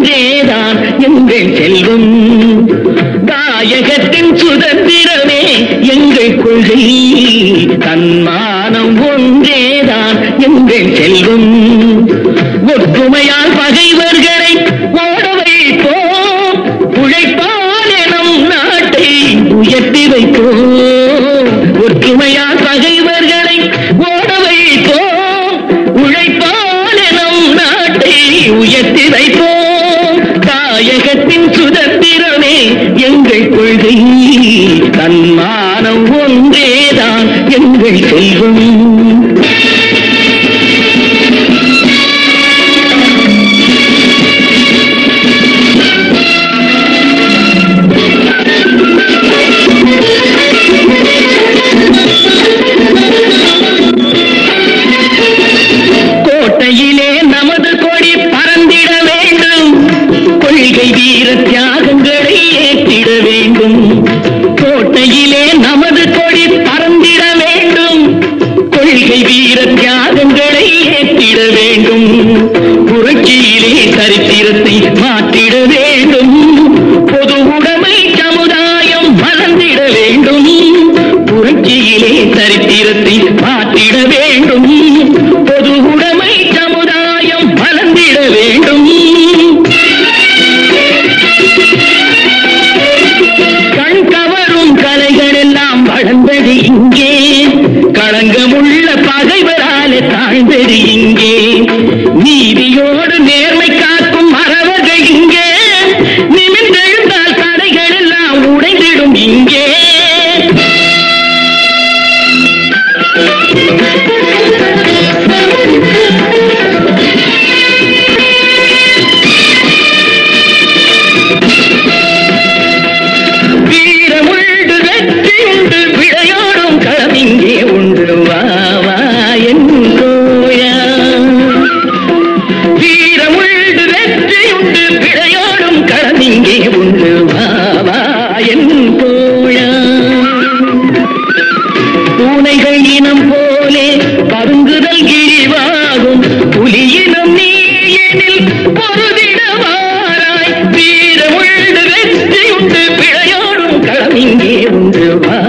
ஒன்றேதான் எங்கள் செல்வம் தாயகத்தின் சுதந்திரமே எங்கள் கொள்கை தன்மானம் ஒன்றேதான் எங்கள் செல்வம் ஒற்றுமையால் பகைவர்களை ஓட வைப்போம் உழைப்பால் எனும் நாட்டை உயர்த்தி வைப்போம் ஒற்றுமையால் பகைவர்களை ஓட வைப்போம் உழைப்பால் எனும் நாட்டை உயர்த்தி வைப்போம் தாயகத்தின் சுதந்திரமே எங்கள் கொள்கை தன்மானம் ஒன்றேதான் எங்கள் செல்வம் கோட்டையிலே நமது கொடி பறந்திட வேண்டும் கொள்கை வீர தியாகங்களை ஏற்றிட வேண்டும் கோட்டையிலே நமது கொடி பறந்திட வேண்டும் கொள்கை வீர தியாகங்களை ஏற்றிட வேண்டும் புரட்சியிலே சரித்திரத்தை மாற்றிட வேண்டும் பொது உடைமை சமுதாயம் மலர்ந்திட வேண்டும் புரட்சியிலே சரித்திரத்தை மாற்றிட வேண்டும் பொது உடைமை சமுதாயம் மலர்ந்திட வேண்டும் கண் கவரும் கலைகள் எல்லாம் வளர்ந்தது இங்கே களங்கமுள்ள பகைவராலே தாழ்ந்தது இங்கே நீதியோடு நேர்மை காக்கும் மறவர்கள் இங்கே நிமிர்ந்தெழுந்தால் தடைகள் எல்லாம் உடைந்திடும் இங்கே வீரமுண்டு வெற்றி உண்டு விளையாடும் களம் இங்கே உண்டு வா வா என் கோயா வீரமுண்டு வெற்றி உண்டு விளையாடும் களம் இங்கே உண்டு வா வா என் கோயா பூனைகள் இனம் போலே பருங்குதல் கிழிவாகும் புலியினம் நீ எனில் பொருதிடவாராய் வீரமுண்டு வெற்றி உண்டு விளையாடும் களம் இங்கே உண்டு வா